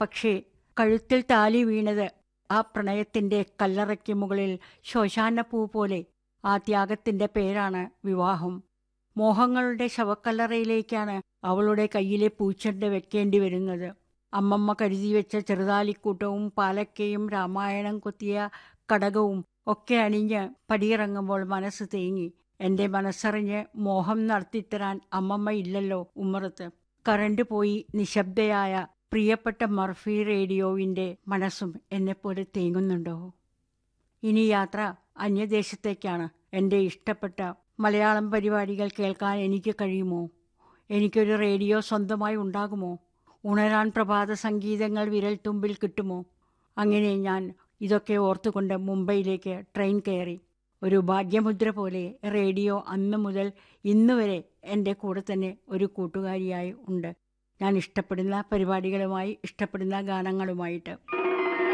പക്ഷേ കഴുത്തിൽ താലി വീണത് ആ പ്രണയത്തിന്റെ കല്ലറയ്ക്ക് മുകളിൽ ശ്മശാനപ്പൂ പോലെ ആ ത്യാഗത്തിന്റെ പേരാണ് വിവാഹം മോഹങ്ങളുടെ ശവക്കല്ലറയിലേക്കാണ് അവളുടെ കയ്യിലെ പൂച്ചെണ്ട് വെക്കേണ്ടി വരുന്നത് അമ്മമ്മ കരുതി വെച്ച ചെറുതാലിക്കൂട്ടവും പാലക്കയും രാമായണം കൊത്തിയ കടകവും ഒക്കെ അണിഞ്ഞ് പടിയിറങ്ങുമ്പോൾ മനസ്സ് തേങ്ങി എന്റെ മനസ്സറിഞ്ഞ് മോഹം നടത്തിത്തരാൻ അമ്മമ്മ ഇല്ലല്ലോ ഉമ്മറത്ത് കറണ്ട് പോയി നിശബ്ദയായ പ്രിയപ്പെട്ട മർഫി റേഡിയോവിന്റെ മനസ്സും എന്നെപ്പോലെ തേങ്ങുന്നുണ്ടോ ഇനി യാത്ര അന്യദേശത്തേക്കാണ് എൻ്റെ ഇഷ്ടപ്പെട്ട മലയാളം പരിപാടികൾ കേൾക്കാൻ എനിക്ക് കഴിയുമോ എനിക്കൊരു റേഡിയോ സ്വന്തമായി ഉണ്ടാകുമോ ഉണരാൻ പ്രഭാത സംഗീതങ്ങൾ വിരൽ തുമ്പിൽ കിട്ടുമോ അങ്ങനെ ഞാൻ ഇതൊക്കെ ഓർത്തുകൊണ്ട് മുംബൈയിലേക്ക് ട്രെയിൻ കയറി ഒരു ഭാഗ്യമുദ്ര പോലെ റേഡിയോ അന്ന് മുതൽ ഇന്ന് വരെ എൻ്റെ കൂടെ തന്നെ ഒരു കൂട്ടുകാരിയായി ഉണ്ട് ഞാൻ ഇഷ്ടപ്പെടുന്ന പരിപാടികളുമായി ഇഷ്ടപ്പെടുന്ന ഗാനങ്ങളുമായിട്ട്